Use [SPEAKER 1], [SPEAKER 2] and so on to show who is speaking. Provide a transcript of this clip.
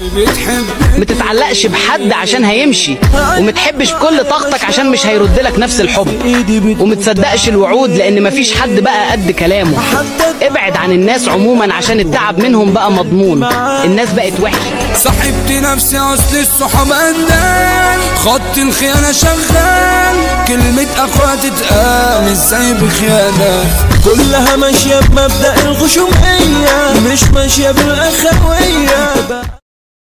[SPEAKER 1] متتعلقش بحد عشان هيمشي ومتحبش بكل طاقتك عشان مش هيرد لك نفس الحب ومتصدقش الوعود لان مفيش حد بقى قد كلامه ابعد عن الناس عموما عشان التعب منهم بقى مضمون الناس بقت وحشه
[SPEAKER 2] صاحبت نفسي اصل الصحاب اندال خط الخيانة شغال كلمة اخوات تتقال ازاي بخيانة
[SPEAKER 3] كلها ماشية بمبدأ الخشومية مش ماشية بالأخوية